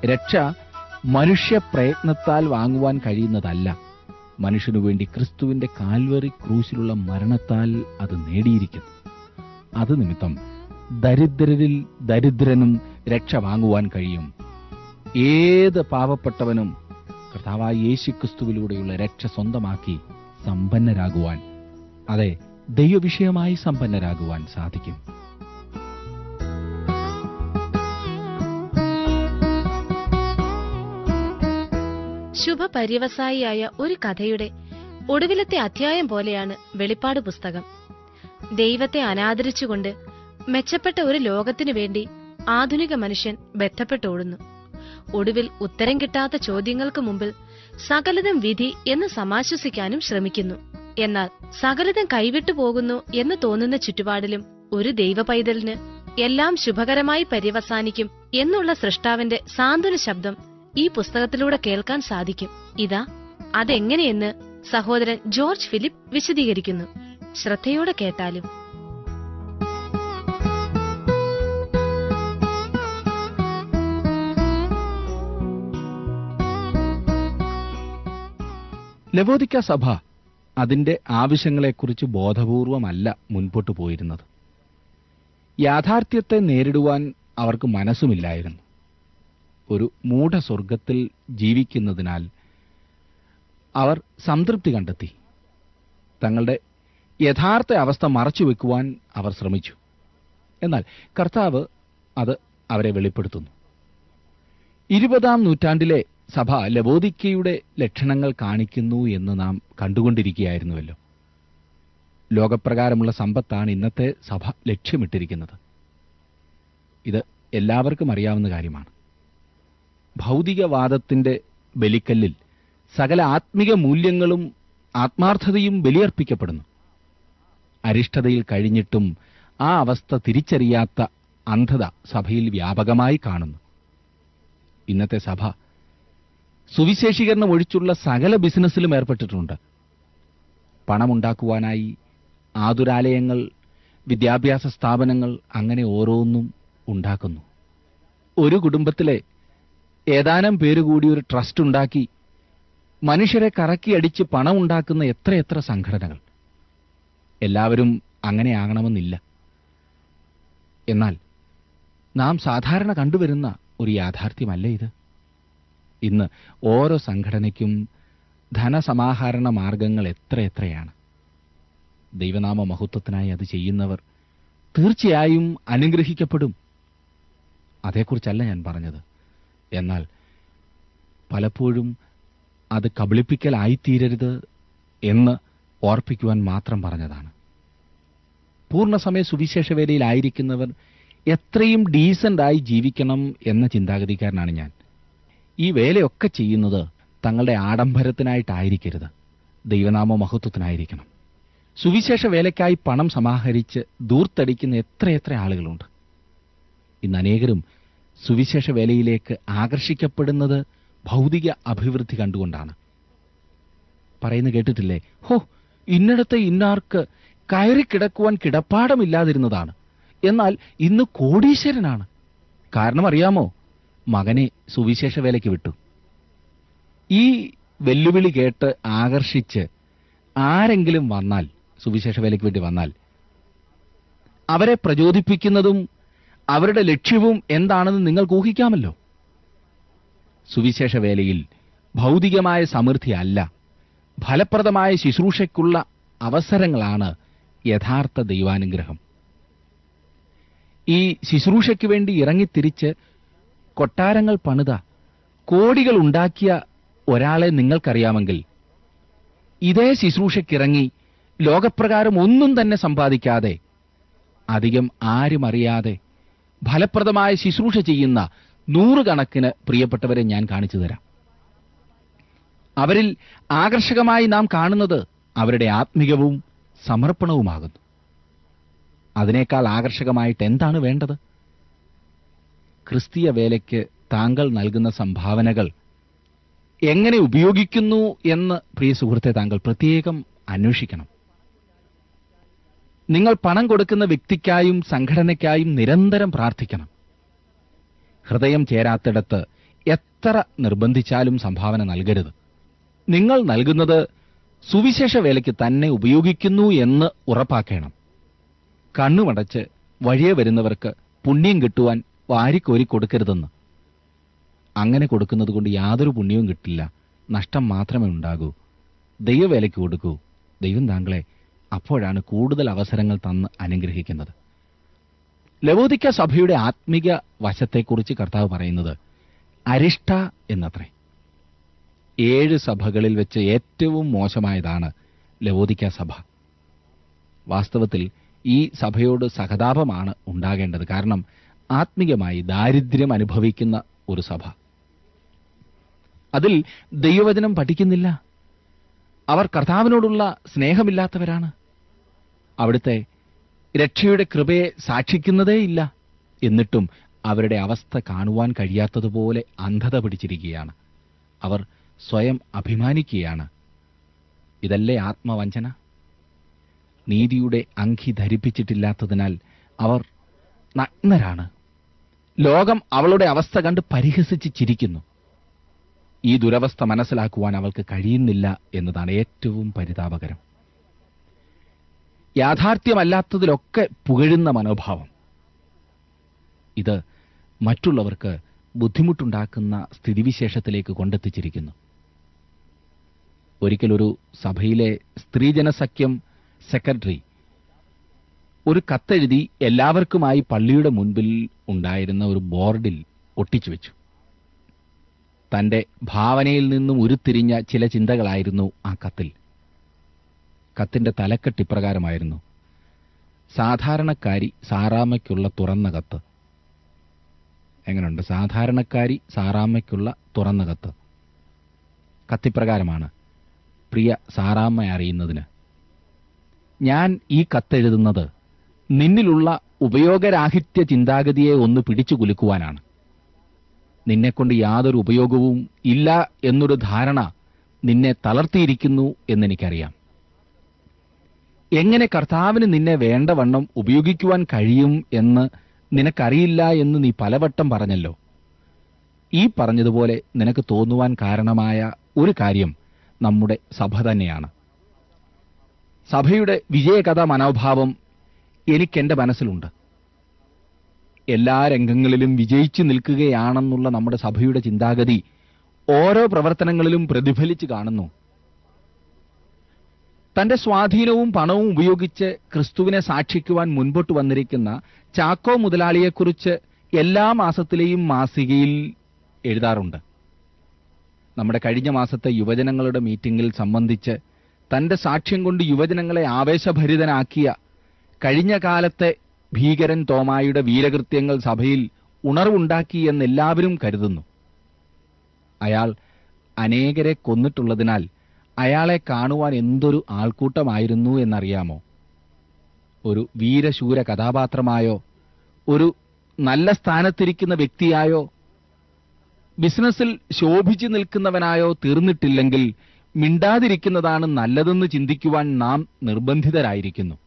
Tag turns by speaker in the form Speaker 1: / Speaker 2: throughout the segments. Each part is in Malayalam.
Speaker 1: രക്ഷ മനുഷ്യ പ്രയത്നത്താൽ വാങ്ങുവാൻ കഴിയുന്നതല്ല മനുഷ്യനു വേണ്ടി ക്രിസ്തുവിന്റെ കാൽവറി ക്രൂശിലുള്ള മരണത്താൽ അത് നേടിയിരിക്കുന്നു അത് നിമിത്തം ദരിദ്രരിൽ ദരിദ്രനും രക്ഷ വാങ്ങുവാൻ കഴിയും ഏത് പാവപ്പെട്ടവനും കർത്താവായ യേശുക്രിസ്തുവിലൂടെയുള്ള രക്ഷ സ്വന്തമാക്കി സമ്പന്നരാകുവാൻ അതെ ദൈവവിഷയമായി സമ്പന്നരാകുവാൻ സാധിക്കും
Speaker 2: ശുഭപര്യവസായിയായ ഒരു കഥയുടെ ഒടുവിലത്തെ അധ്യായം പോലെയാണ് വെളിപ്പാട് പുസ്തകം ദൈവത്തെ അനാദരിച്ചുകൊണ്ട് മെച്ചപ്പെട്ട ഒരു ലോകത്തിനു വേണ്ടി ആധുനിക മനുഷ്യൻ ബന്ധപ്പെട്ടോടുന്നു ഒടുവിൽ ഉത്തരം കിട്ടാത്ത ചോദ്യങ്ങൾക്ക് മുമ്പിൽ സകലതും വിധി എന്ന് സമാശ്വസിക്കാനും ശ്രമിക്കുന്നു എന്നാൽ സകലതും കൈവിട്ടു പോകുന്നു എന്ന് തോന്നുന്ന ചുറ്റുപാടിലും ഒരു ദൈവ പൈതലിന് എല്ലാം ശുഭകരമായി പര്യവസാനിക്കും എന്നുള്ള സൃഷ്ടാവിന്റെ സാന്ത്വന ശബ്ദം ഈ പുസ്തകത്തിലൂടെ കേൾക്കാൻ സാധിക്കും ഇതാ അതെങ്ങനെയെന്ന് സഹോദരൻ ജോർജ് ഫിലിപ്പ് വിശദീകരിക്കുന്നു ശ്രദ്ധയോടെ കേട്ടാലും
Speaker 1: ലവോദിക്ക സഭ അതിന്റെ ആവശ്യങ്ങളെക്കുറിച്ച് ബോധപൂർവമല്ല മുൻപോട്ട് പോയിരുന്നത് യാഥാർത്ഥ്യത്തെ നേരിടുവാൻ അവർക്ക് മനസ്സുമില്ലായിരുന്നു ഒരു മൂഢസ്വർഗത്തിൽ ജീവിക്കുന്നതിനാൽ അവർ സംതൃപ്തി കണ്ടെത്തി തങ്ങളുടെ യഥാർത്ഥ അവസ്ഥ മറച്ചുവെക്കുവാൻ അവർ ശ്രമിച്ചു എന്നാൽ കർത്താവ് അത് അവരെ വെളിപ്പെടുത്തുന്നു ഇരുപതാം നൂറ്റാണ്ടിലെ സഭ ലവോദിക്കയുടെ ലക്ഷണങ്ങൾ കാണിക്കുന്നു എന്ന് നാം കണ്ടുകൊണ്ടിരിക്കുകയായിരുന്നുവല്ലോ ലോകപ്രകാരമുള്ള സമ്പത്താണ് ഇന്നത്തെ സഭ ലക്ഷ്യമിട്ടിരിക്കുന്നത് ഇത് എല്ലാവർക്കും അറിയാവുന്ന കാര്യമാണ് ഭൗതികവാദത്തിന്റെ ബലിക്കല്ലിൽ സകല ആത്മിക മൂല്യങ്ങളും ആത്മാർത്ഥതയും ബലിയർപ്പിക്കപ്പെടുന്നു അരിഷ്ടതയിൽ കഴിഞ്ഞിട്ടും ആ അവസ്ഥ തിരിച്ചറിയാത്ത അന്ധത സഭയിൽ വ്യാപകമായി കാണുന്നു ഇന്നത്തെ സഭ സുവിശേഷീകരണം ഒഴിച്ചുള്ള സകല ബിസിനസ്സിലും ഏർപ്പെട്ടിട്ടുണ്ട് പണമുണ്ടാക്കുവാനായി ആതുരാലയങ്ങൾ വിദ്യാഭ്യാസ സ്ഥാപനങ്ങൾ അങ്ങനെ ഓരോന്നും ഉണ്ടാക്കുന്നു ഒരു കുടുംബത്തിലെ ഏതാനും പേരുകൂടി ഒരു ട്രസ്റ്റ് ഉണ്ടാക്കി മനുഷ്യരെ കറക്കിയടിച്ച് പണമുണ്ടാക്കുന്ന എത്രയെത്ര സംഘടനകൾ എല്ലാവരും അങ്ങനെയാകണമെന്നില്ല എന്നാൽ നാം സാധാരണ കണ്ടുവരുന്ന ഒരു യാഥാർത്ഥ്യമല്ല ഇത് ഇന്ന് ഓരോ സംഘടനയ്ക്കും ധനസമാഹരണ മാർഗങ്ങൾ എത്രയെത്രയാണ് ദൈവനാമ മഹത്വത്തിനായി അത് ചെയ്യുന്നവർ തീർച്ചയായും അനുഗ്രഹിക്കപ്പെടും അതേക്കുറിച്ചല്ല ഞാൻ പറഞ്ഞത് എന്നാൽ പലപ്പോഴും അത് കബളിപ്പിക്കലായിത്തീരരുത് എന്ന് ഓർപ്പിക്കുവാൻ മാത്രം പറഞ്ഞതാണ് പൂർണ്ണസമയ സുവിശേഷ വേലയിലായിരിക്കുന്നവർ എത്രയും ഡീസൻ്റായി ജീവിക്കണം എന്ന ചിന്താഗതിക്കാരനാണ് ഞാൻ ഈ വേലയൊക്കെ ചെയ്യുന്നത് തങ്ങളുടെ ആഡംബരത്തിനായിട്ടായിരിക്കരുത് ദൈവനാമ മഹത്വത്തിനായിരിക്കണം സുവിശേഷ വേലയ്ക്കായി പണം സമാഹരിച്ച് ദൂർത്തടിക്കുന്ന എത്രയെത്ര ആളുകളുണ്ട് ഇന്ന് അനേകരും സുവിശേഷ വേലയിലേക്ക് ആകർഷിക്കപ്പെടുന്നത് ഭൗതിക അഭിവൃദ്ധി കണ്ടുകൊണ്ടാണ് പറയുന്നത് കേട്ടിട്ടില്ലേ ഹോ ഇന്നിടത്തെ ഇന്നാർക്ക് കയറിക്കിടക്കുവാൻ കിടപ്പാടമില്ലാതിരുന്നതാണ് എന്നാൽ ഇന്ന് കോടീശ്വരനാണ് കാരണം അറിയാമോ മകനെ സുവിശേഷ വേലയ്ക്ക് വിട്ടു ഈ വെല്ലുവിളി കേട്ട് ആകർഷിച്ച് ആരെങ്കിലും വന്നാൽ സുവിശേഷ വേലയ്ക്ക് വേണ്ടി വന്നാൽ അവരെ പ്രചോദിപ്പിക്കുന്നതും അവരുടെ ലക്ഷ്യവും എന്താണെന്ന് നിങ്ങൾക്ക് ഊഹിക്കാമല്ലോ സുവിശേഷ വേലയിൽ ഭൗതികമായ സമൃദ്ധി അല്ല ഫലപ്രദമായ ശുശ്രൂഷയ്ക്കുള്ള അവസരങ്ങളാണ് യഥാർത്ഥ ദൈവാനുഗ്രഹം ഈ ശുശ്രൂഷയ്ക്ക് വേണ്ടി ഇറങ്ങിത്തിരിച്ച് കൊട്ടാരങ്ങൾ പണിത കോടികൾ ഉണ്ടാക്കിയ ഒരാളെ നിങ്ങൾക്കറിയാമെങ്കിൽ ഇതേ ശുശ്രൂഷയ്ക്കിറങ്ങി ലോകപ്രകാരം ഒന്നും തന്നെ സമ്പാദിക്കാതെ അധികം ആരും അറിയാതെ ഫലപ്രദമായ ശുശ്രൂഷ ചെയ്യുന്ന നൂറുകണക്കിന് പ്രിയപ്പെട്ടവരെ ഞാൻ കാണിച്ചു തരാം അവരിൽ ആകർഷകമായി നാം കാണുന്നത് അവരുടെ ആത്മികവും സമർപ്പണവുമാകുന്നു അതിനേക്കാൾ ആകർഷകമായിട്ട് എന്താണ് വേണ്ടത് ക്രിസ്തീയ വേലയ്ക്ക് താങ്കൾ നൽകുന്ന സംഭാവനകൾ എങ്ങനെ ഉപയോഗിക്കുന്നു എന്ന് പ്രിയ സുഹൃത്തെ താങ്കൾ പ്രത്യേകം അന്വേഷിക്കണം നിങ്ങൾ പണം കൊടുക്കുന്ന വ്യക്തിക്കായും സംഘടനയ്ക്കായും നിരന്തരം പ്രാർത്ഥിക്കണം ഹൃദയം ചേരാത്തിടത്ത് എത്ര നിർബന്ധിച്ചാലും സംഭാവന നൽകരുത് നിങ്ങൾ നൽകുന്നത് സുവിശേഷ വേലയ്ക്ക് തന്നെ ഉപയോഗിക്കുന്നു എന്ന് ഉറപ്പാക്കണം കണ്ണുമടച്ച് വഴിയെ വരുന്നവർക്ക് പുണ്യം കിട്ടുവാൻ വാരിക്കോരി കൊടുക്കരുതെന്ന് അങ്ങനെ കൊടുക്കുന്നത് കൊണ്ട് യാതൊരു പുണ്യവും കിട്ടില്ല നഷ്ടം മാത്രമേ ഉണ്ടാകൂ ദൈവവേലയ്ക്ക് കൊടുക്കൂ ദൈവം താങ്കളെ അപ്പോഴാണ് കൂടുതൽ അവസരങ്ങൾ തന്ന് അനുഗ്രഹിക്കുന്നത് ലവോദിക്ക സഭയുടെ ആത്മിക വശത്തെക്കുറിച്ച് കർത്താവ് പറയുന്നത് അരിഷ്ട എന്നത്രേ ഏഴ് സഭകളിൽ വെച്ച് ഏറ്റവും മോശമായതാണ് ലവോദിക്ക സഭ വാസ്തവത്തിൽ ഈ സഭയോട് സഹതാപമാണ് ഉണ്ടാകേണ്ടത് കാരണം ആത്മികമായി ദാരിദ്ര്യം അനുഭവിക്കുന്ന ഒരു സഭ അതിൽ ദൈവവചനം പഠിക്കുന്നില്ല അവർ കർത്താവിനോടുള്ള സ്നേഹമില്ലാത്തവരാണ് അവിടുത്തെ രക്ഷയുടെ കൃപയെ സാക്ഷിക്കുന്നതേയില്ല എന്നിട്ടും അവരുടെ അവസ്ഥ കാണുവാൻ കഴിയാത്തതുപോലെ അന്ധത പിടിച്ചിരിക്കുകയാണ് അവർ സ്വയം അഭിമാനിക്കുകയാണ് ഇതല്ലേ ആത്മവഞ്ചന നീതിയുടെ അങ്കി ധരിപ്പിച്ചിട്ടില്ലാത്തതിനാൽ അവർ നഗ്നരാണ് ലോകം അവളുടെ അവസ്ഥ കണ്ട് പരിഹസിച്ച് ചിരിക്കുന്നു ഈ ദുരവസ്ഥ മനസ്സിലാക്കുവാൻ അവൾക്ക് കഴിയുന്നില്ല എന്നതാണ് ഏറ്റവും പരിതാപകരം യാഥാർത്ഥ്യമല്ലാത്തതിലൊക്കെ പുകഴുന്ന മനോഭാവം ഇത് മറ്റുള്ളവർക്ക് ബുദ്ധിമുട്ടുണ്ടാക്കുന്ന സ്ഥിതിവിശേഷത്തിലേക്ക് കൊണ്ടെത്തിച്ചിരിക്കുന്നു ഒരിക്കലൊരു സഭയിലെ സ്ത്രീജനസഖ്യം സെക്രട്ടറി ഒരു കത്തെഴുതി എല്ലാവർക്കുമായി പള്ളിയുടെ മുൻപിൽ ഉണ്ടായിരുന്ന ഒരു ബോർഡിൽ ഒട്ടിച്ചു വെച്ചു തന്റെ ഭാവനയിൽ നിന്നും ഉരുത്തിരിഞ്ഞ ചില ചിന്തകളായിരുന്നു ആ കത്തിൽ കത്തിന്റെ തലക്കെട്ട് ഇപ്രകാരമായിരുന്നു സാധാരണക്കാരി സാറാമ്മയ്ക്കുള്ള തുറന്ന കത്ത് എങ്ങനെയുണ്ട് സാധാരണക്കാരി സാറാമ്മയ്ക്കുള്ള തുറന്ന കത്ത് കത്തിപ്രകാരമാണ് പ്രിയ സാറാമ്മ അറിയുന്നതിന് ഞാൻ ഈ കത്തെഴുതുന്നത് നിന്നിലുള്ള ഉപയോഗരാഹിത്യ ചിന്താഗതിയെ ഒന്ന് പിടിച്ചു കുലുക്കുവാനാണ് നിന്നെക്കൊണ്ട് യാതൊരു ഉപയോഗവും ഇല്ല എന്നൊരു ധാരണ നിന്നെ തളർത്തിയിരിക്കുന്നു എന്നെനിക്കറിയാം എങ്ങനെ കർത്താവിന് നിന്നെ വേണ്ടവണ്ണം ഉപയോഗിക്കുവാൻ കഴിയും എന്ന് നിനക്കറിയില്ല എന്ന് നീ പലവട്ടം പറഞ്ഞല്ലോ ഈ പറഞ്ഞതുപോലെ നിനക്ക് തോന്നുവാൻ കാരണമായ ഒരു കാര്യം നമ്മുടെ സഭ തന്നെയാണ് സഭയുടെ വിജയകഥ മനോഭാവം എനിക്കെന്റെ മനസ്സിലുണ്ട് എല്ലാ രംഗങ്ങളിലും വിജയിച്ചു നിൽക്കുകയാണെന്നുള്ള നമ്മുടെ സഭയുടെ ചിന്താഗതി ഓരോ പ്രവർത്തനങ്ങളിലും പ്രതിഫലിച്ചു കാണുന്നു തന്റെ സ്വാധീനവും പണവും ഉപയോഗിച്ച് ക്രിസ്തുവിനെ സാക്ഷിക്കുവാൻ മുൻപോട്ട് വന്നിരിക്കുന്ന ചാക്കോ മുതലാളിയെക്കുറിച്ച് എല്ലാ മാസത്തിലെയും മാസികയിൽ എഴുതാറുണ്ട് നമ്മുടെ കഴിഞ്ഞ മാസത്തെ യുവജനങ്ങളുടെ മീറ്റിംഗിൽ സംബന്ധിച്ച് തന്റെ സാക്ഷ്യം കൊണ്ട് യുവജനങ്ങളെ ആവേശഭരിതനാക്കിയ കഴിഞ്ഞ കാലത്തെ ഭീകരൻ തോമായുടെ വീരകൃത്യങ്ങൾ സഭയിൽ ഉണർവുണ്ടാക്കി എന്നെല്ലാവരും കരുതുന്നു അയാൾ അനേകരെ കൊന്നിട്ടുള്ളതിനാൽ അയാളെ കാണുവാൻ എന്തൊരു ആൾക്കൂട്ടമായിരുന്നു എന്നറിയാമോ ഒരു വീരശൂര കഥാപാത്രമായോ ഒരു നല്ല സ്ഥാനത്തിരിക്കുന്ന വ്യക്തിയായോ ബിസിനസ്സിൽ ശോഭിച്ചു നിൽക്കുന്നവനായോ തീർന്നിട്ടില്ലെങ്കിൽ മിണ്ടാതിരിക്കുന്നതാണ് നല്ലതെന്ന് ചിന്തിക്കുവാൻ നാം നിർബന്ധിതരായിരിക്കുന്നു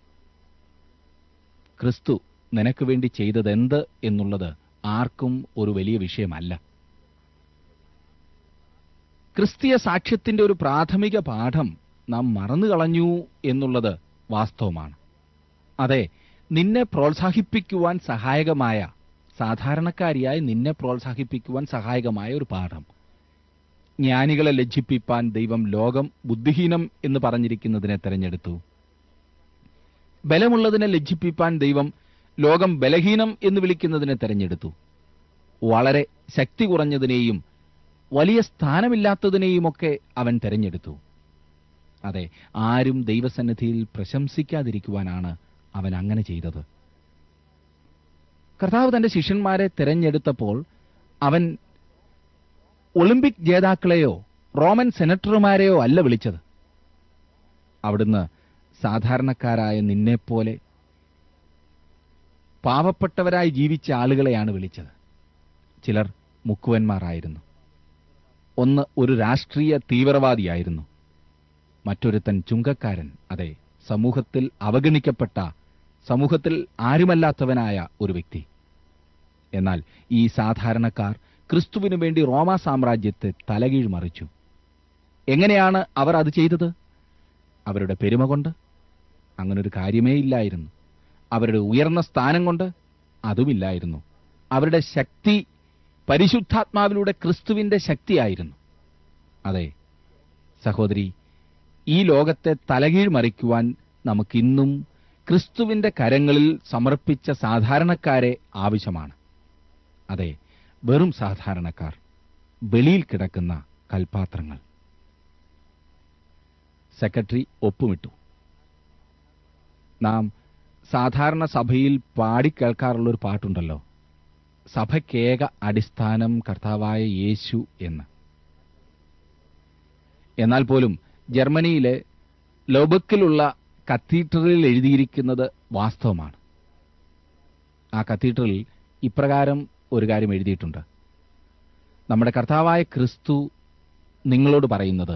Speaker 1: ക്രിസ്തു നിനക്ക് വേണ്ടി ചെയ്തതെന്ത് എന്നുള്ളത് ആർക്കും ഒരു വലിയ വിഷയമല്ല ക്രിസ്തീയ സാക്ഷ്യത്തിന്റെ ഒരു പ്രാഥമിക പാഠം നാം മറന്നുകളഞ്ഞു എന്നുള്ളത് വാസ്തവമാണ് അതെ നിന്നെ പ്രോത്സാഹിപ്പിക്കുവാൻ സഹായകമായ സാധാരണക്കാരിയായി നിന്നെ പ്രോത്സാഹിപ്പിക്കുവാൻ സഹായകമായ ഒരു പാഠം ജ്ഞാനികളെ ലജ്ജിപ്പിപ്പാൻ ദൈവം ലോകം ബുദ്ധിഹീനം എന്ന് പറഞ്ഞിരിക്കുന്നതിനെ തെരഞ്ഞെടുത്തു ബലമുള്ളതിനെ ലജ്ജിപ്പിപ്പാൻ ദൈവം ലോകം ബലഹീനം എന്ന് വിളിക്കുന്നതിനെ തെരഞ്ഞെടുത്തു വളരെ ശക്തി കുറഞ്ഞതിനെയും വലിയ സ്ഥാനമില്ലാത്തതിനെയുമൊക്കെ അവൻ തെരഞ്ഞെടുത്തു അതെ ആരും ദൈവസന്നിധിയിൽ പ്രശംസിക്കാതിരിക്കുവാനാണ് അവൻ അങ്ങനെ ചെയ്തത് കർത്താവ് തന്റെ ശിഷ്യന്മാരെ തെരഞ്ഞെടുത്തപ്പോൾ അവൻ ഒളിമ്പിക് ജേതാക്കളെയോ റോമൻ സെനറ്റർമാരെയോ അല്ല വിളിച്ചത് അവിടുന്ന് സാധാരണക്കാരായ നിന്നെപ്പോലെ പാവപ്പെട്ടവരായി ജീവിച്ച ആളുകളെയാണ് വിളിച്ചത് ചിലർ മുക്കുവന്മാരായിരുന്നു ഒന്ന് ഒരു രാഷ്ട്രീയ തീവ്രവാദിയായിരുന്നു മറ്റൊരുത്തൻ ചുങ്കക്കാരൻ അതെ സമൂഹത്തിൽ അവഗണിക്കപ്പെട്ട സമൂഹത്തിൽ ആരുമല്ലാത്തവനായ ഒരു വ്യക്തി എന്നാൽ ഈ സാധാരണക്കാർ ക്രിസ്തുവിനു വേണ്ടി റോമാ സാമ്രാജ്യത്തെ തലകീഴ് മറിച്ചു എങ്ങനെയാണ് അവർ അത് ചെയ്തത് അവരുടെ പെരുമ കൊണ്ട് അങ്ങനൊരു കാര്യമേ ഇല്ലായിരുന്നു അവരുടെ ഉയർന്ന സ്ഥാനം കൊണ്ട് അതുമില്ലായിരുന്നു അവരുടെ ശക്തി പരിശുദ്ധാത്മാവിലൂടെ ക്രിസ്തുവിന്റെ ശക്തിയായിരുന്നു അതെ സഹോദരി ഈ ലോകത്തെ തലകീഴ് മറിക്കുവാൻ നമുക്കിന്നും ക്രിസ്തുവിന്റെ കരങ്ങളിൽ സമർപ്പിച്ച സാധാരണക്കാരെ ആവശ്യമാണ് അതെ വെറും സാധാരണക്കാർ വെളിയിൽ കിടക്കുന്ന കൽപാത്രങ്ങൾ സെക്രട്ടറി ഒപ്പുമിട്ടു നാം സാധാരണ സഭയിൽ പാടിക്കേൾക്കാറുള്ള ഒരു പാട്ടുണ്ടല്ലോ സഭയ്ക്കേക അടിസ്ഥാനം കർത്താവായ യേശു എന്ന് എന്നാൽ പോലും ജർമ്മനിയിലെ ലോബക്കിലുള്ള കത്തീഡ്രലിൽ എഴുതിയിരിക്കുന്നത് വാസ്തവമാണ് ആ കത്തീഡ്രലിൽ ഇപ്രകാരം ഒരു കാര്യം എഴുതിയിട്ടുണ്ട് നമ്മുടെ കർത്താവായ ക്രിസ്തു നിങ്ങളോട് പറയുന്നത്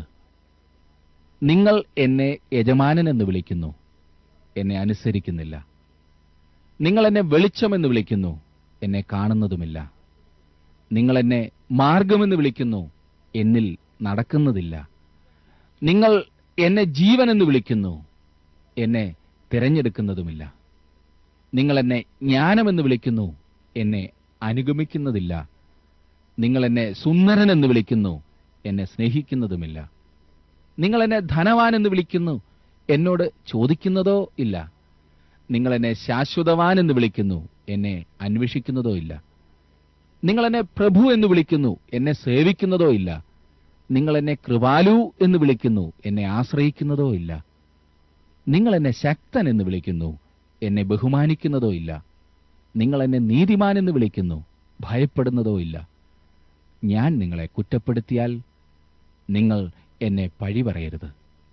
Speaker 1: നിങ്ങൾ എന്നെ യജമാനൻ എന്ന് വിളിക്കുന്നു എന്നെ അനുസരിക്കുന്നില്ല നിങ്ങൾ എന്നെ വെളിച്ചമെന്ന് വിളിക്കുന്നു എന്നെ കാണുന്നതുമില്ല നിങ്ങൾ എന്നെ മാർഗമെന്ന് വിളിക്കുന്നു എന്നിൽ നടക്കുന്നതില്ല നിങ്ങൾ എന്നെ ജീവൻ എന്ന് വിളിക്കുന്നു എന്നെ തിരഞ്ഞെടുക്കുന്നതുമില്ല നിങ്ങൾ എന്നെ ജ്ഞാനമെന്ന് വിളിക്കുന്നു എന്നെ അനുഗമിക്കുന്നതില്ല നിങ്ങൾ എന്നെ സുന്ദരൻ എന്ന് വിളിക്കുന്നു എന്നെ സ്നേഹിക്കുന്നതുമില്ല നിങ്ങൾ എന്നെ ധനവാൻ എന്ന് വിളിക്കുന്നു എന്നോട് ചോദിക്കുന്നതോ ഇല്ല നിങ്ങൾ എന്നെ ശാശ്വതവാൻ എന്ന് വിളിക്കുന്നു എന്നെ അന്വേഷിക്കുന്നതോ ഇല്ല നിങ്ങൾ എന്നെ പ്രഭു എന്ന് വിളിക്കുന്നു എന്നെ സേവിക്കുന്നതോ ഇല്ല നിങ്ങൾ എന്നെ കൃപാലു എന്ന് വിളിക്കുന്നു എന്നെ ആശ്രയിക്കുന്നതോ ഇല്ല നിങ്ങൾ എന്നെ ശക്തൻ എന്ന് വിളിക്കുന്നു എന്നെ ബഹുമാനിക്കുന്നതോ ഇല്ല നിങ്ങൾ എന്നെ നീതിമാൻ എന്ന് വിളിക്കുന്നു ഭയപ്പെടുന്നതോ ഇല്ല ഞാൻ നിങ്ങളെ കുറ്റപ്പെടുത്തിയാൽ നിങ്ങൾ എന്നെ പഴി പറയരുത്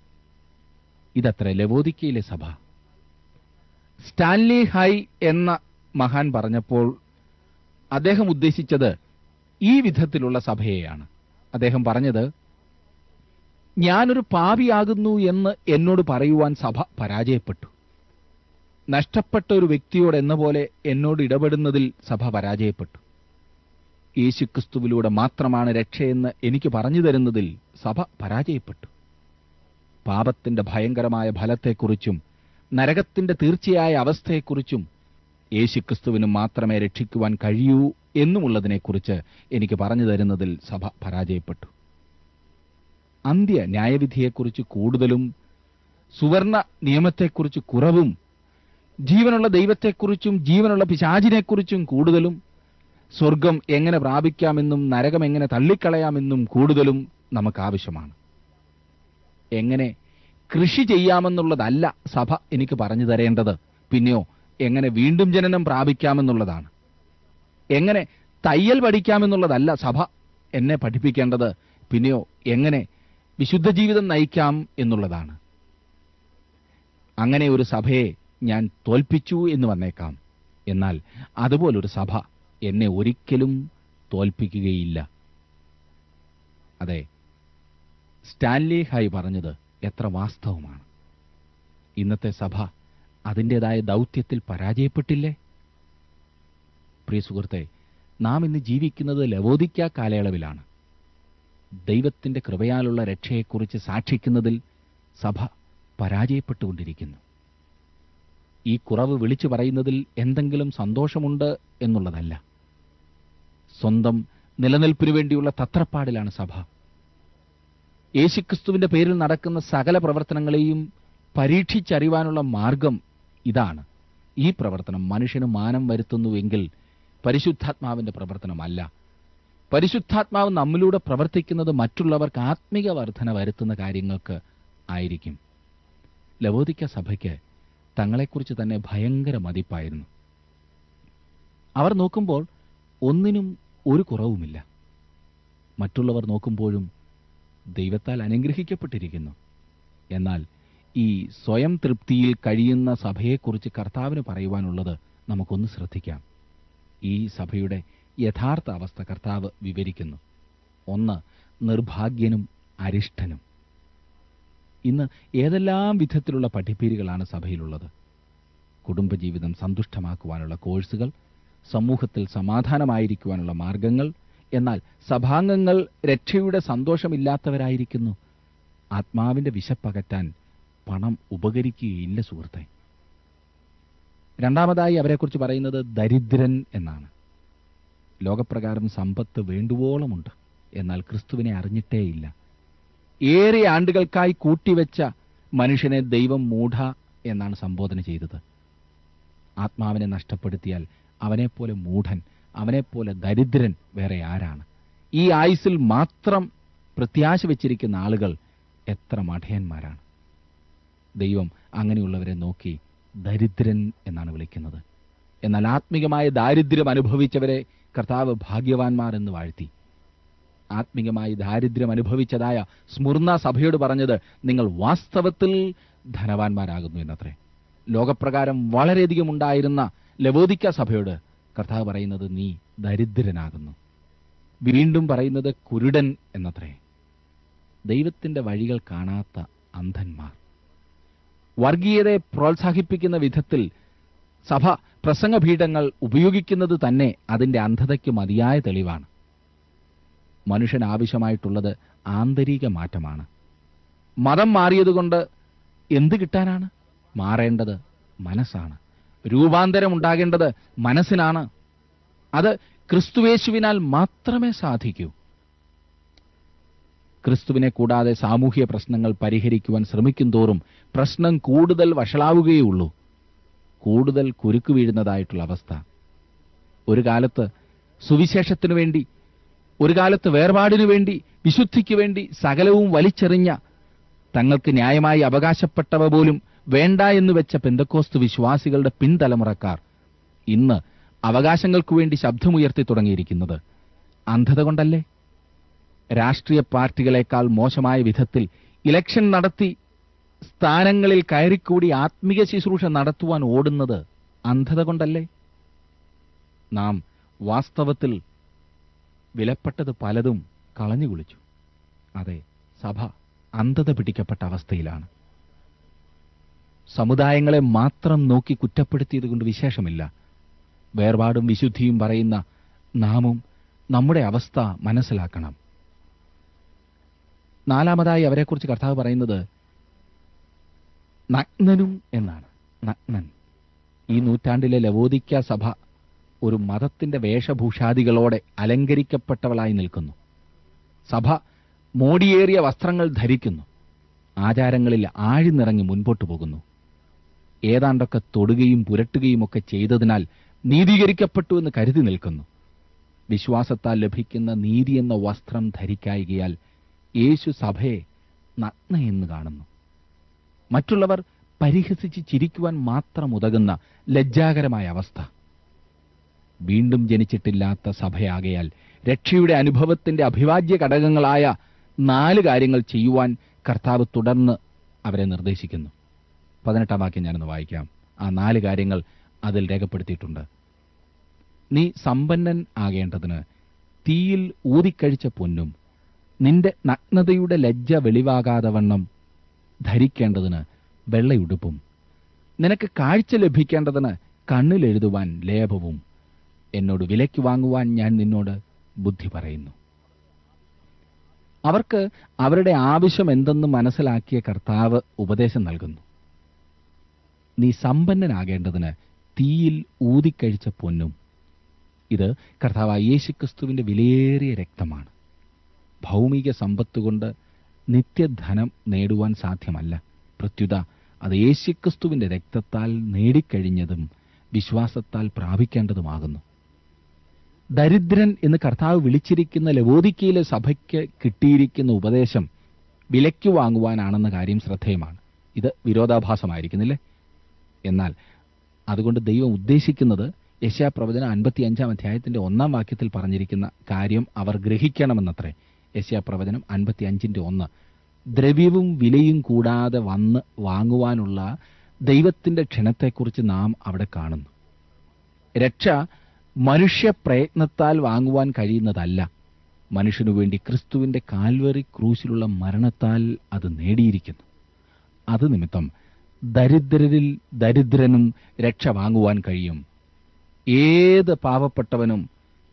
Speaker 1: ഇതത്ര ലവോദിക്കയിലെ സഭ സ്റ്റാൻലി ഹൈ എന്ന മഹാൻ പറഞ്ഞപ്പോൾ അദ്ദേഹം ഉദ്ദേശിച്ചത് ഈ വിധത്തിലുള്ള സഭയെയാണ് അദ്ദേഹം പറഞ്ഞത് ഞാനൊരു പാപിയാകുന്നു എന്ന് എന്നോട് പറയുവാൻ സഭ പരാജയപ്പെട്ടു നഷ്ടപ്പെട്ട ഒരു വ്യക്തിയോട് എന്ന പോലെ എന്നോട് ഇടപെടുന്നതിൽ സഭ പരാജയപ്പെട്ടു യേശുക്രിസ്തുവിലൂടെ മാത്രമാണ് രക്ഷയെന്ന് എനിക്ക് പറഞ്ഞു തരുന്നതിൽ സഭ പരാജയപ്പെട്ടു പാപത്തിന്റെ ഭയങ്കരമായ ഫലത്തെക്കുറിച്ചും നരകത്തിന്റെ തീർച്ചയായ അവസ്ഥയെക്കുറിച്ചും യേശുക്രിസ്തുവിന് മാത്രമേ രക്ഷിക്കുവാൻ കഴിയൂ എന്നുമുള്ളതിനെക്കുറിച്ച് എനിക്ക് പറഞ്ഞു തരുന്നതിൽ സഭ പരാജയപ്പെട്ടു അന്ത്യ ന്യായവിധിയെക്കുറിച്ച് കൂടുതലും സുവർണ നിയമത്തെക്കുറിച്ച് കുറവും ജീവനുള്ള ദൈവത്തെക്കുറിച്ചും ജീവനുള്ള പിശാചിനെക്കുറിച്ചും കൂടുതലും സ്വർഗം എങ്ങനെ പ്രാപിക്കാമെന്നും നരകം എങ്ങനെ തള്ളിക്കളയാമെന്നും കൂടുതലും നമുക്ക് ആവശ്യമാണ് എങ്ങനെ കൃഷി ചെയ്യാമെന്നുള്ളതല്ല സഭ എനിക്ക് പറഞ്ഞു തരേണ്ടത് പിന്നെയോ എങ്ങനെ വീണ്ടും ജനനം പ്രാപിക്കാമെന്നുള്ളതാണ് എങ്ങനെ തയ്യൽ പഠിക്കാമെന്നുള്ളതല്ല സഭ എന്നെ പഠിപ്പിക്കേണ്ടത് പിന്നെയോ എങ്ങനെ വിശുദ്ധ ജീവിതം നയിക്കാം എന്നുള്ളതാണ് അങ്ങനെ ഒരു സഭയെ ഞാൻ തോൽപ്പിച്ചു എന്ന് വന്നേക്കാം എന്നാൽ അതുപോലൊരു സഭ എന്നെ ഒരിക്കലും തോൽപ്പിക്കുകയില്ല അതെ സ്റ്റാൻലി ഹൈ പറഞ്ഞത് എത്ര വാസ്തവമാണ് ഇന്നത്തെ സഭ അതിൻ്റെതായ ദൗത്യത്തിൽ പരാജയപ്പെട്ടില്ലേ പ്രിയ സുഹൃത്തെ നാം ഇന്ന് ജീവിക്കുന്നത് ലവോദിക്ക കാലയളവിലാണ് ദൈവത്തിന്റെ കൃപയാലുള്ള രക്ഷയെക്കുറിച്ച് സാക്ഷിക്കുന്നതിൽ സഭ പരാജയപ്പെട്ടുകൊണ്ടിരിക്കുന്നു ഈ കുറവ് വിളിച്ചു പറയുന്നതിൽ എന്തെങ്കിലും സന്തോഷമുണ്ട് എന്നുള്ളതല്ല സ്വന്തം നിലനിൽപ്പിനു വേണ്ടിയുള്ള തത്രപ്പാടിലാണ് സഭ യേശുക്രിസ്തുവിന്റെ പേരിൽ നടക്കുന്ന സകല പ്രവർത്തനങ്ങളെയും പരീക്ഷിച്ചറിയുവാനുള്ള മാർഗം ഇതാണ് ഈ പ്രവർത്തനം മനുഷ്യന് മാനം വരുത്തുന്നുവെങ്കിൽ പരിശുദ്ധാത്മാവിന്റെ പ്രവർത്തനമല്ല പരിശുദ്ധാത്മാവ് നമ്മിലൂടെ പ്രവർത്തിക്കുന്നത് മറ്റുള്ളവർക്ക് ആത്മിക വർധന വരുത്തുന്ന കാര്യങ്ങൾക്ക് ആയിരിക്കും ലവോദിക്ക സഭയ്ക്ക് തങ്ങളെക്കുറിച്ച് തന്നെ ഭയങ്കര മതിപ്പായിരുന്നു അവർ നോക്കുമ്പോൾ ഒന്നിനും ഒരു കുറവുമില്ല മറ്റുള്ളവർ നോക്കുമ്പോഴും ദൈവത്താൽ അനുഗ്രഹിക്കപ്പെട്ടിരിക്കുന്നു എന്നാൽ ഈ സ്വയം തൃപ്തിയിൽ കഴിയുന്ന സഭയെക്കുറിച്ച് കർത്താവിന് പറയുവാനുള്ളത് നമുക്കൊന്ന് ശ്രദ്ധിക്കാം ഈ സഭയുടെ യഥാർത്ഥ അവസ്ഥ കർത്താവ് വിവരിക്കുന്നു ഒന്ന് നിർഭാഗ്യനും അരിഷ്ടനും ഇന്ന് ഏതെല്ലാം വിധത്തിലുള്ള പഠിപ്പീരുകളാണ് സഭയിലുള്ളത് കുടുംബജീവിതം സന്തുഷ്ടമാക്കുവാനുള്ള കോഴ്സുകൾ സമൂഹത്തിൽ സമാധാനമായിരിക്കുവാനുള്ള മാർഗങ്ങൾ എന്നാൽ സഭാംഗങ്ങൾ രക്ഷയുടെ സന്തോഷമില്ലാത്തവരായിരിക്കുന്നു ആത്മാവിന്റെ വിശപ്പകറ്റാൻ പണം ഉപകരിക്കുകയില്ല സുഹൃത്തെ രണ്ടാമതായി അവരെക്കുറിച്ച് പറയുന്നത് ദരിദ്രൻ എന്നാണ് ലോകപ്രകാരം സമ്പത്ത് വേണ്ടുവോളമുണ്ട് എന്നാൽ ക്രിസ്തുവിനെ അറിഞ്ഞിട്ടേയില്ല ഏറെ ആണ്ടുകൾക്കായി കൂട്ടിവെച്ച മനുഷ്യനെ ദൈവം മൂഢ എന്നാണ് സംബോധന ചെയ്തത് ആത്മാവിനെ നഷ്ടപ്പെടുത്തിയാൽ അവനെപ്പോലെ മൂഢൻ അവനെപ്പോലെ ദരിദ്രൻ വേറെ ആരാണ് ഈ ആയുസിൽ മാത്രം പ്രത്യാശ വെച്ചിരിക്കുന്ന ആളുകൾ എത്ര മഠയന്മാരാണ് ദൈവം അങ്ങനെയുള്ളവരെ നോക്കി ദരിദ്രൻ എന്നാണ് വിളിക്കുന്നത് എന്നാൽ ആത്മികമായ ദാരിദ്ര്യം അനുഭവിച്ചവരെ കർത്താവ് ഭാഗ്യവാന്മാർ എന്ന് വാഴ്ത്തി ആത്മികമായി ദാരിദ്ര്യം അനുഭവിച്ചതായ സ്മുർണ സഭയോട് പറഞ്ഞത് നിങ്ങൾ വാസ്തവത്തിൽ ധനവാന്മാരാകുന്നു എന്നത്രേ ലോകപ്രകാരം വളരെയധികം ഉണ്ടായിരുന്ന ലവോദിക്ക സഭയോട് കർത്താവ് പറയുന്നത് നീ ദരിദ്രനാകുന്നു വീണ്ടും പറയുന്നത് കുരുടൻ എന്നത്രേ ദൈവത്തിന്റെ വഴികൾ കാണാത്ത അന്ധന്മാർ വർഗീയതയെ പ്രോത്സാഹിപ്പിക്കുന്ന വിധത്തിൽ സഭ പ്രസംഗപീഠങ്ങൾ ഉപയോഗിക്കുന്നത് തന്നെ അതിന്റെ അന്ധതയ്ക്ക് മതിയായ തെളിവാണ് മനുഷ്യന് ആവശ്യമായിട്ടുള്ളത് ആന്തരിക മാറ്റമാണ് മതം മാറിയതുകൊണ്ട് എന്ത് കിട്ടാനാണ് മാറേണ്ടത് മനസ്സാണ് രൂപാന്തരം ഉണ്ടാകേണ്ടത് മനസ്സിനാണ് അത് ക്രിസ്തുവേശുവിനാൽ മാത്രമേ സാധിക്കൂ ക്രിസ്തുവിനെ കൂടാതെ സാമൂഹ്യ പ്രശ്നങ്ങൾ പരിഹരിക്കുവാൻ ശ്രമിക്കും തോറും പ്രശ്നം കൂടുതൽ വഷളാവുകയുള്ളൂ കൂടുതൽ കുരുക്ക് വീഴുന്നതായിട്ടുള്ള അവസ്ഥ ഒരു കാലത്ത് സുവിശേഷത്തിനു വേണ്ടി ഒരു കാലത്ത് വേർപാടിനു വേണ്ടി വിശുദ്ധിക്ക് വേണ്ടി സകലവും വലിച്ചെറിഞ്ഞ തങ്ങൾക്ക് ന്യായമായി അവകാശപ്പെട്ടവ പോലും വേണ്ട എന്ന് വെച്ച പെന്തക്കോസ്ത് വിശ്വാസികളുടെ പിൻതലമുറക്കാർ ഇന്ന് അവകാശങ്ങൾക്കു വേണ്ടി ശബ്ദമുയർത്തി തുടങ്ങിയിരിക്കുന്നത് അന്ധത കൊണ്ടല്ലേ രാഷ്ട്രീയ പാർട്ടികളെക്കാൾ മോശമായ വിധത്തിൽ ഇലക്ഷൻ നടത്തി സ്ഥാനങ്ങളിൽ കയറിക്കൂടി ആത്മീക ശുശ്രൂഷ നടത്തുവാൻ ഓടുന്നത് അന്ധത കൊണ്ടല്ലേ നാം വാസ്തവത്തിൽ വിലപ്പെട്ടത് പലതും കളഞ്ഞു കുളിച്ചു അതെ സഭ അന്ധത പിടിക്കപ്പെട്ട അവസ്ഥയിലാണ് സമുദായങ്ങളെ മാത്രം നോക്കി കുറ്റപ്പെടുത്തിയത് കൊണ്ട് വിശേഷമില്ല വേർപാടും വിശുദ്ധിയും പറയുന്ന നാമും നമ്മുടെ അവസ്ഥ മനസ്സിലാക്കണം നാലാമതായി അവരെക്കുറിച്ച് കർത്താവ് പറയുന്നത് നഗ്നനും എന്നാണ് നഗ്നൻ ഈ നൂറ്റാണ്ടിലെ ലവോദിക്ക സഭ ഒരു മതത്തിന്റെ വേഷഭൂഷാദികളോടെ അലങ്കരിക്കപ്പെട്ടവളായി നിൽക്കുന്നു സഭ മോടിയേറിയ വസ്ത്രങ്ങൾ ധരിക്കുന്നു ആചാരങ്ങളിൽ ആഴ്ന്നിറങ്ങി മുൻപോട്ടു പോകുന്നു ഏതാണ്ടൊക്കെ തൊടുകയും പുരട്ടുകയും ഒക്കെ ചെയ്തതിനാൽ നീതീകരിക്കപ്പെട്ടു എന്ന് കരുതി നിൽക്കുന്നു വിശ്വാസത്താൽ ലഭിക്കുന്ന നീതി എന്ന വസ്ത്രം ധരിക്കായികയാൽ യേശു സഭയെ നഗ്ന എന്ന് കാണുന്നു മറ്റുള്ളവർ പരിഹസിച്ച് ചിരിക്കുവാൻ മാത്രം ഉതകുന്ന ലജ്ജാകരമായ അവസ്ഥ വീണ്ടും ജനിച്ചിട്ടില്ലാത്ത സഭയാകയാൽ രക്ഷയുടെ അനുഭവത്തിന്റെ അഭിവാജ്യ ഘടകങ്ങളായ നാല് കാര്യങ്ങൾ ചെയ്യുവാൻ കർത്താവ് തുടർന്ന് അവരെ നിർദ്ദേശിക്കുന്നു പതിനെട്ടാം വാക്യം ഞാനൊന്ന് വായിക്കാം ആ നാല് കാര്യങ്ങൾ അതിൽ രേഖപ്പെടുത്തിയിട്ടുണ്ട് നീ സമ്പന്നൻ ആകേണ്ടതിന് തീയിൽ ഊതിക്കഴിച്ച പൊന്നും നിന്റെ നഗ്നതയുടെ ലജ്ജ വെളിവാകാതെ വണ്ണം ധരിക്കേണ്ടതിന് വെള്ളയുടുപ്പും നിനക്ക് കാഴ്ച ലഭിക്കേണ്ടതിന് കണ്ണിലെഴുതുവാൻ ലേപവും എന്നോട് വിലയ്ക്ക് വാങ്ങുവാൻ ഞാൻ നിന്നോട് ബുദ്ധി പറയുന്നു അവർക്ക് അവരുടെ ആവശ്യം എന്തെന്ന് മനസ്സിലാക്കിയ കർത്താവ് ഉപദേശം നൽകുന്നു നീ സമ്പന്നനാകേണ്ടതിന് തീയിൽ ഊതിക്കഴിച്ച പൊന്നും ഇത് കർത്താവായ യേശുക്രിസ്തുവിന്റെ വിലയേറിയ രക്തമാണ് ഭൗമിക സമ്പത്ത് കൊണ്ട് നിത്യധനം നേടുവാൻ സാധ്യമല്ല പ്രത്യുത അത് യേശുക്രിസ്തുവിന്റെ രക്തത്താൽ നേടിക്കഴിഞ്ഞതും വിശ്വാസത്താൽ പ്രാപിക്കേണ്ടതുമാകുന്നു ദരിദ്രൻ എന്ന് കർത്താവ് വിളിച്ചിരിക്കുന്ന ലവോദിക്കയിലെ സഭയ്ക്ക് കിട്ടിയിരിക്കുന്ന ഉപദേശം വിലയ്ക്ക് വാങ്ങുവാനാണെന്ന കാര്യം ശ്രദ്ധേയമാണ് ഇത് വിരോധാഭാസമായിരിക്കുന്നില്ലേ എന്നാൽ അതുകൊണ്ട് ദൈവം ഉദ്ദേശിക്കുന്നത് യശാപ്രവചനം അൻപത്തിയഞ്ചാം അധ്യായത്തിന്റെ ഒന്നാം വാക്യത്തിൽ പറഞ്ഞിരിക്കുന്ന കാര്യം അവർ ഗ്രഹിക്കണമെന്നത്രേ യശാപ്രവചനം അൻപത്തിയഞ്ചിന്റെ ഒന്ന് ദ്രവ്യവും വിലയും കൂടാതെ വന്ന് വാങ്ങുവാനുള്ള ദൈവത്തിന്റെ ക്ഷണത്തെക്കുറിച്ച് നാം അവിടെ കാണുന്നു രക്ഷ മനുഷ്യ പ്രയത്നത്താൽ വാങ്ങുവാൻ കഴിയുന്നതല്ല മനുഷ്യനു വേണ്ടി ക്രിസ്തുവിന്റെ കാൽവറി ക്രൂശിലുള്ള മരണത്താൽ അത് നേടിയിരിക്കുന്നു അത് നിമിത്തം ദരിദ്രരിൽ ദരിദ്രനും രക്ഷ വാങ്ങുവാൻ കഴിയും ഏത് പാവപ്പെട്ടവനും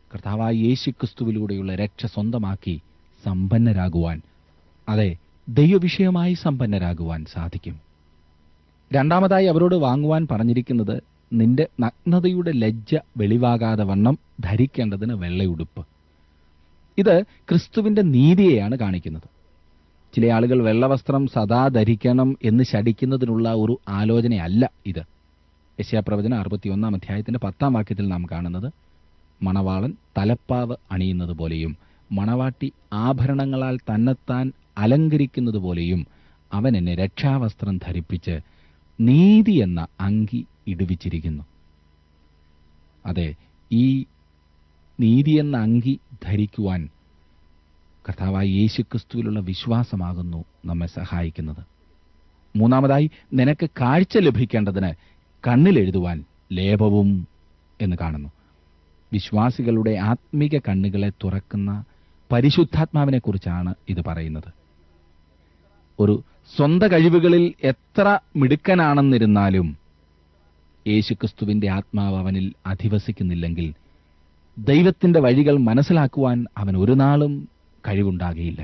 Speaker 1: കർത്താവായ യേശുക്രിസ്തുവിലൂടെയുള്ള രക്ഷ സ്വന്തമാക്കി സമ്പന്നരാകുവാൻ അതെ ദൈവവിഷയമായി സമ്പന്നരാകുവാൻ സാധിക്കും രണ്ടാമതായി അവരോട് വാങ്ങുവാൻ പറഞ്ഞിരിക്കുന്നത് നിന്റെ നഗ്നതയുടെ ലജ്ജ വെളിവാകാതെ വണ്ണം ധരിക്കേണ്ടതിന് വെള്ളയുടുപ്പ് ഇത് ക്രിസ്തുവിന്റെ നീതിയെയാണ് കാണിക്കുന്നത് ചില ആളുകൾ വെള്ളവസ്ത്രം സദാ ധരിക്കണം എന്ന് ശടിക്കുന്നതിനുള്ള ഒരു ആലോചനയല്ല ഇത് യശയാപ്രവചന അറുപത്തിയൊന്നാം അധ്യായത്തിന്റെ പത്താം വാക്യത്തിൽ നാം കാണുന്നത് മണവാളൻ തലപ്പാവ് അണിയുന്നത് പോലെയും മണവാട്ടി ആഭരണങ്ങളാൽ തന്നെത്താൻ അലങ്കരിക്കുന്നത് പോലെയും അവൻ എന്നെ രക്ഷാവസ്ത്രം ധരിപ്പിച്ച് നീതി എന്ന അങ്കി ഇടുവിച്ചിരിക്കുന്നു അതെ ഈ നീതി എന്ന അങ്കി ധരിക്കുവാൻ കർത്താവായ യേശുക്രിസ്തുവിലുള്ള വിശ്വാസമാകുന്നു നമ്മെ സഹായിക്കുന്നത് മൂന്നാമതായി നിനക്ക് കാഴ്ച ലഭിക്കേണ്ടതിന് കണ്ണിലെഴുതുവാൻ ലേപവും എന്ന് കാണുന്നു വിശ്വാസികളുടെ ആത്മീക കണ്ണുകളെ തുറക്കുന്ന പരിശുദ്ധാത്മാവിനെക്കുറിച്ചാണ് ഇത് പറയുന്നത് ഒരു സ്വന്ത കഴിവുകളിൽ എത്ര മിടുക്കനാണെന്നിരുന്നാലും യേശുക്രിസ്തുവിന്റെ ആത്മാവ് അവനിൽ അധിവസിക്കുന്നില്ലെങ്കിൽ ദൈവത്തിന്റെ വഴികൾ മനസ്സിലാക്കുവാൻ അവൻ ഒരു നാളും കഴിവുണ്ടാകുകയില്ല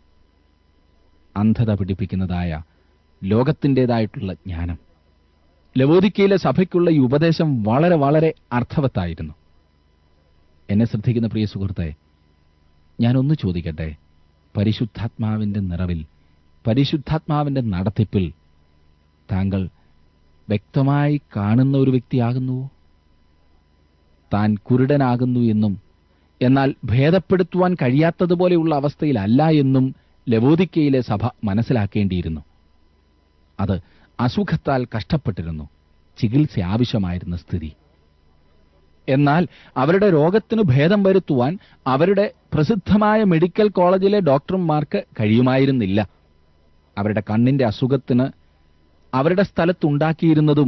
Speaker 1: അന്ധത പിടിപ്പിക്കുന്നതായ ലോകത്തിൻ്റെതായിട്ടുള്ള ജ്ഞാനം ലവോദിക്കയിലെ സഭയ്ക്കുള്ള ഈ ഉപദേശം വളരെ വളരെ അർത്ഥവത്തായിരുന്നു എന്നെ ശ്രദ്ധിക്കുന്ന പ്രിയ സുഹൃത്തെ ഞാനൊന്ന് ചോദിക്കട്ടെ പരിശുദ്ധാത്മാവിന്റെ നിറവിൽ പരിശുദ്ധാത്മാവിന്റെ നടത്തിപ്പിൽ താങ്കൾ വ്യക്തമായി കാണുന്ന ഒരു വ്യക്തിയാകുന്നുവോ താൻ കുരുടനാകുന്നു എന്നും എന്നാൽ ഭേദപ്പെടുത്തുവാൻ കഴിയാത്തതുപോലെയുള്ള അവസ്ഥയിലല്ല എന്നും ലവോദിക്കയിലെ സഭ മനസ്സിലാക്കേണ്ടിയിരുന്നു അത് അസുഖത്താൽ കഷ്ടപ്പെട്ടിരുന്നു ചികിത്സ ആവശ്യമായിരുന്ന സ്ഥിതി എന്നാൽ അവരുടെ രോഗത്തിന് ഭേദം വരുത്തുവാൻ അവരുടെ പ്രസിദ്ധമായ മെഡിക്കൽ കോളേജിലെ ഡോക്ടർമാർക്ക് കഴിയുമായിരുന്നില്ല അവരുടെ കണ്ണിന്റെ അസുഖത്തിന് അവരുടെ സ്ഥലത്തുണ്ടാക്കിയിരുന്നതും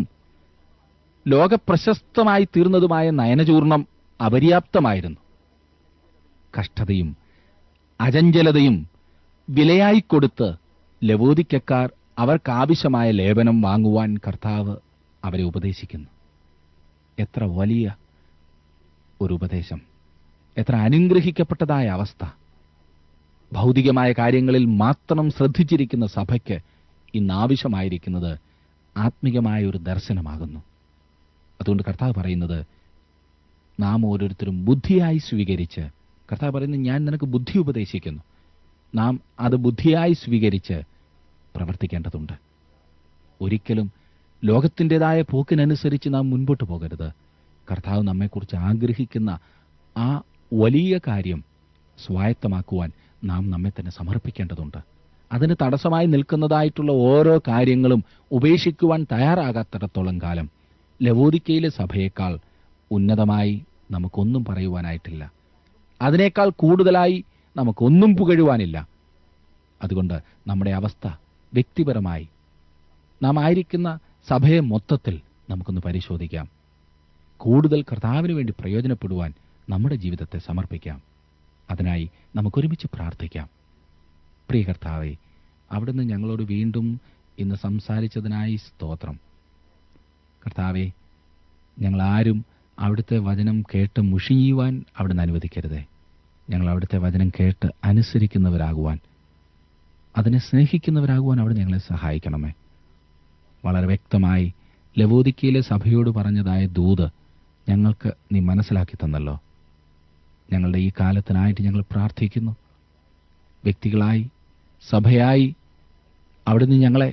Speaker 1: ലോകപ്രശസ്തമായി തീർന്നതുമായ നയനചൂർണം അപര്യാപ്തമായിരുന്നു കഷ്ടതയും അചഞ്ചലതയും വിലയായി കൊടുത്ത് ലവോദിക്കക്കാർ അവർക്കാവശ്യമായ ലേപനം വാങ്ങുവാൻ കർത്താവ് അവരെ ഉപദേശിക്കുന്നു എത്ര വലിയ ഒരു ഉപദേശം എത്ര അനുഗ്രഹിക്കപ്പെട്ടതായ അവസ്ഥ ഭൗതികമായ കാര്യങ്ങളിൽ മാത്രം ശ്രദ്ധിച്ചിരിക്കുന്ന സഭയ്ക്ക് ഇന്ന് ആവശ്യമായിരിക്കുന്നത് ആത്മികമായ ഒരു ദർശനമാകുന്നു അതുകൊണ്ട് കർത്താവ് പറയുന്നത് നാം ഓരോരുത്തരും ബുദ്ധിയായി സ്വീകരിച്ച് കർത്താവ് പറയുന്നത് ഞാൻ നിനക്ക് ബുദ്ധി ഉപദേശിക്കുന്നു നാം അത് ബുദ്ധിയായി സ്വീകരിച്ച് പ്രവർത്തിക്കേണ്ടതുണ്ട് ഒരിക്കലും ലോകത്തിൻ്റെതായ പോക്കിനനുസരിച്ച് നാം മുൻപോട്ട് പോകരുത് കർത്താവ് നമ്മെക്കുറിച്ച് ആഗ്രഹിക്കുന്ന ആ വലിയ കാര്യം സ്വായത്തമാക്കുവാൻ നാം നമ്മെ തന്നെ സമർപ്പിക്കേണ്ടതുണ്ട് അതിന് തടസ്സമായി നിൽക്കുന്നതായിട്ടുള്ള ഓരോ കാര്യങ്ങളും ഉപേക്ഷിക്കുവാൻ തയ്യാറാകാത്തിടത്തോളം കാലം ലവോദിക്കയിലെ സഭയേക്കാൾ ഉന്നതമായി നമുക്കൊന്നും പറയുവാനായിട്ടില്ല അതിനേക്കാൾ കൂടുതലായി നമുക്കൊന്നും പുകഴുവാനില്ല അതുകൊണ്ട് നമ്മുടെ അവസ്ഥ വ്യക്തിപരമായി നാം ആയിരിക്കുന്ന സഭയെ മൊത്തത്തിൽ നമുക്കൊന്ന് പരിശോധിക്കാം കൂടുതൽ കർത്താവിന് വേണ്ടി പ്രയോജനപ്പെടുവാൻ നമ്മുടെ ജീവിതത്തെ സമർപ്പിക്കാം അതിനായി നമുക്കൊരുമിച്ച് പ്രാർത്ഥിക്കാം പ്രിയ കർത്താവെ അവിടുന്ന് ഞങ്ങളോട് വീണ്ടും ഇന്ന് സംസാരിച്ചതിനായി സ്തോത്രം കർത്താവെ ഞങ്ങളാരും അവിടുത്തെ വചനം കേട്ട് മുഷിയുവാൻ അവിടുന്ന് അനുവദിക്കരുതേ ഞങ്ങൾ അവിടുത്തെ വചനം കേട്ട് അനുസരിക്കുന്നവരാകുവാൻ അതിനെ സ്നേഹിക്കുന്നവരാകുവാൻ അവിടെ ഞങ്ങളെ സഹായിക്കണമേ വളരെ വ്യക്തമായി ലവോദിക്കയിലെ സഭയോട് പറഞ്ഞതായ ദൂത് ഞങ്ങൾക്ക് നീ മനസ്സിലാക്കി തന്നല്ലോ ഞങ്ങളുടെ ഈ കാലത്തിനായിട്ട് ഞങ്ങൾ പ്രാർത്ഥിക്കുന്നു വ്യക്തികളായി സഭയായി അവിടുന്ന് ഞങ്ങളെ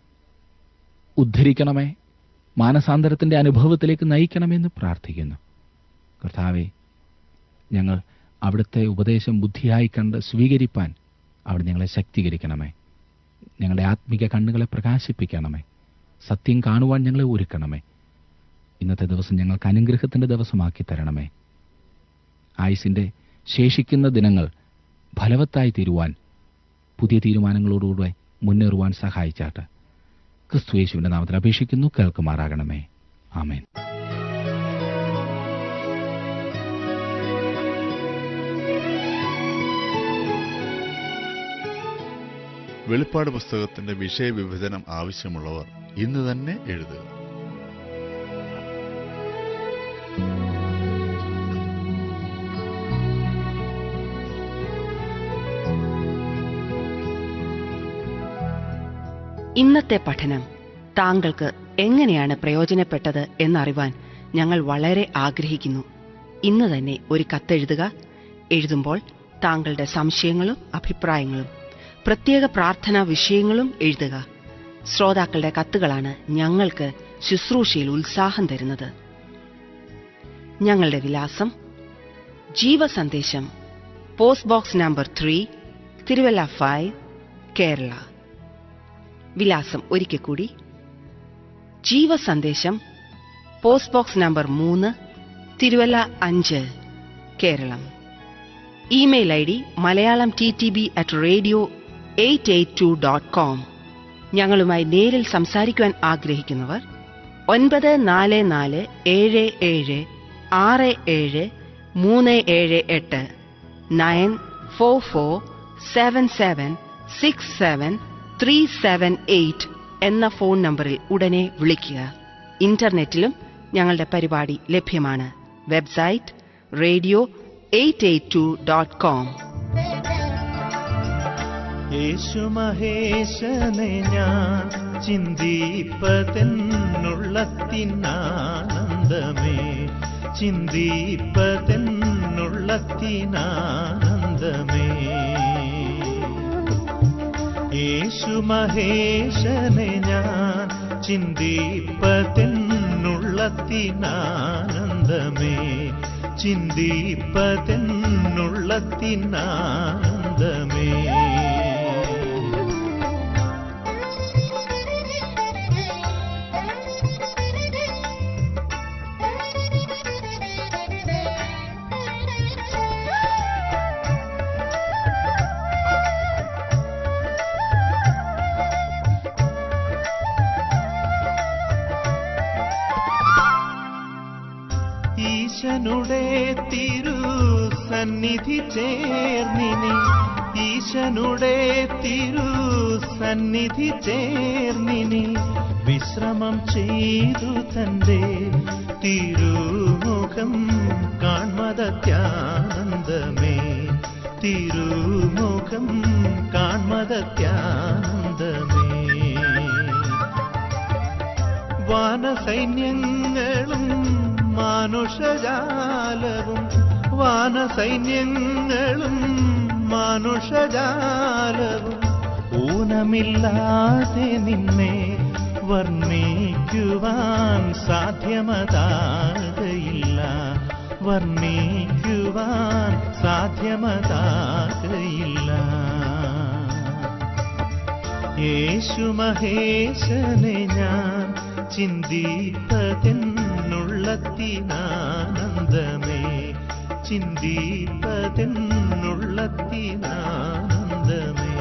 Speaker 1: ഉദ്ധരിക്കണമേ മാനസാന്തരത്തിന്റെ അനുഭവത്തിലേക്ക് നയിക്കണമെന്ന് പ്രാർത്ഥിക്കുന്നു കർത്താവെ ഞങ്ങൾ അവിടുത്തെ ഉപദേശം ബുദ്ധിയായി കണ്ട് സ്വീകരിപ്പാൻ അവിടെ ഞങ്ങളെ ശക്തീകരിക്കണമേ ഞങ്ങളുടെ ആത്മിക കണ്ണുകളെ പ്രകാശിപ്പിക്കണമേ സത്യം കാണുവാൻ ഞങ്ങളെ ഒരുക്കണമേ ഇന്നത്തെ ദിവസം ഞങ്ങൾക്ക് അനുഗ്രഹത്തിന്റെ ദിവസമാക്കി തരണമേ ആയുസിന്റെ ശേഷിക്കുന്ന ദിനങ്ങൾ ഫലവത്തായി തീരുവാൻ പുതിയ തീരുമാനങ്ങളോടുകൂടെ മുന്നേറുവാൻ സഹായിച്ചാട്ട് ക്രിസ്തു യേശുവിന്റെ നാമത്തിൽ അപേക്ഷിക്കുന്നു കേൾക്കുമാറാകണമേ ആമേൻ
Speaker 3: വെളിപ്പാട് പുസ്തകത്തിന്റെ വിഷയവിഭജനം ആവശ്യമുള്ളവർ ഇന്ന് തന്നെ എഴുതുക
Speaker 4: ഇന്നത്തെ പഠനം താങ്കൾക്ക് എങ്ങനെയാണ് പ്രയോജനപ്പെട്ടത് എന്നറിവാൻ ഞങ്ങൾ വളരെ ആഗ്രഹിക്കുന്നു ഇന്ന് തന്നെ ഒരു കത്തെഴുതുക എഴുതുമ്പോൾ താങ്കളുടെ സംശയങ്ങളും അഭിപ്രായങ്ങളും പ്രത്യേക പ്രാർത്ഥനാ വിഷയങ്ങളും എഴുതുക ശ്രോതാക്കളുടെ കത്തുകളാണ് ഞങ്ങൾക്ക് ശുശ്രൂഷയിൽ ഉത്സാഹം തരുന്നത് ഞങ്ങളുടെ വിലാസം Jeevasandesham post box number three Thiruvalla five Kerala വിലാസം ഒരിക്കൽ കൂടി ജീവസന്ദേശം പോസ്റ്റ് ബോക്സ് നമ്പർ മൂന്ന് തിരുവല്ല അഞ്ച് Keralam email I D Malayalam T T B at radio eight eight two dot com ഞങ്ങളുമായി നേരിൽ സംസാരിക്കുവാൻ ആഗ്രഹിക്കുന്നവർ ഒൻപത് നാല് നാല് ഏഴ് ഏഴ് ആറ് ഏഴ് മൂന്ന് ഏഴ് എട്ട് nine four four seven seven six seven three seven eight എന്ന ഫോൺ നമ്പറിൽ ഉടനെ വിളിക്കുക ഇന്റർനെറ്റിലും ഞങ്ങളുടെ പരിപാടി ലഭ്യമാണ് website radio eight eight two dot com
Speaker 5: Yeshu മഹേശനെ ഞാൻ ചിന്തിപ്പതെന്നുള്ളത്തിനാനന്ദമേ ചിന്തിപ്പതെന്നുള്ളത്തിനാനന്ദമേ യേശു മഹേശനെ ഞാൻ ചിന്തിപ്പതെന്നുള്ളത്തിനാനന്ദമേ ചിന്തിപ്പതെന്നുള്ളത്തിനാനന്ദമേ ഈശനുടെ തിരു സന്നിധി ചേർന്നിനി ഈശനുടെ തിരു സന്നിധി ചേർന്നിനി വിശ്രമം ചെയ്തു തന്റെ തിരുമുഖം കാൺമതത്യാനന്ദമേ തിരുമുഖം കാൺമതത്യാനന്ദമേ വാനസൈന്യങ്ങളും മാനുഷജാലവും വാനസൈന്യങ്ങളും മാനുഷജാലവും ഊനമില്ലാതെ നിന്നെ വർണ്ണിക്കുവാൻ സാധ്യമതാകയില്ല വർണ്ണിക്കുവാൻ സാധ്യമതാകയില്ല യേശു മഹേശനെ ഞാൻ ചിന്തിപ്പതെന്നുള്ളത്തിനാനന്ദമേ ചിന്തിപ്പതെന്നുള്ളത്തിനാനന്ദമേ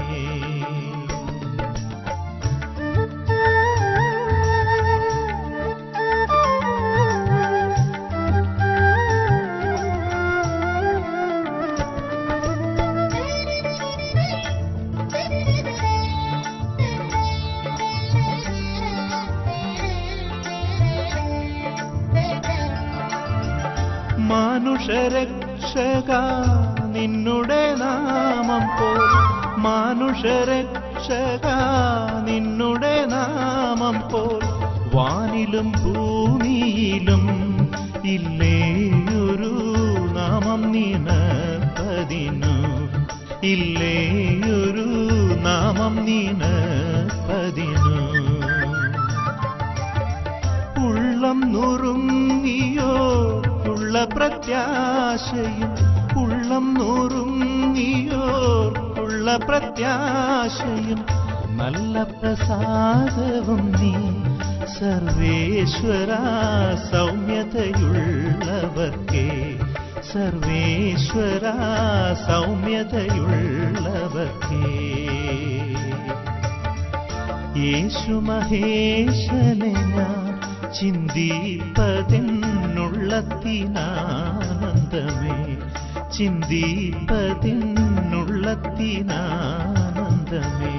Speaker 5: മാനുഷരക്ഷക നിന്നുടെ നാമം പോൽ മാനുഷരക്ഷക നിന്നുടെ നാമം പോൽ വാനിലും ഭൂമിയിലും ഇല്ലേയൊരു നാമം നിനപ്പതിനു ഇല്ലേയൊരു നാമം നിനപ്പതിനു ഉള്ളം നുറുങ്ങിയോ ഉള്ള പ്രത്യാശയും ഉള്ളം നുറുങ്ങിയോ ഉള്ള പ്രത്യാശയും നല്ല പ്രസാദവും നീ സർവേശ്വര സൗമ്യതയുള്ളവർക്കേ സർവേശ്വര സൗമ്യതയുള്ളവർക്കേ യേശു മഹേശനെ ഞാൻ ചിന്തിപ്പതെന്നുള്ളത്തിനാനന്ദമേ ചിന്തിപ്പതെന്നുള്ളത്തിനാനന്ദമേ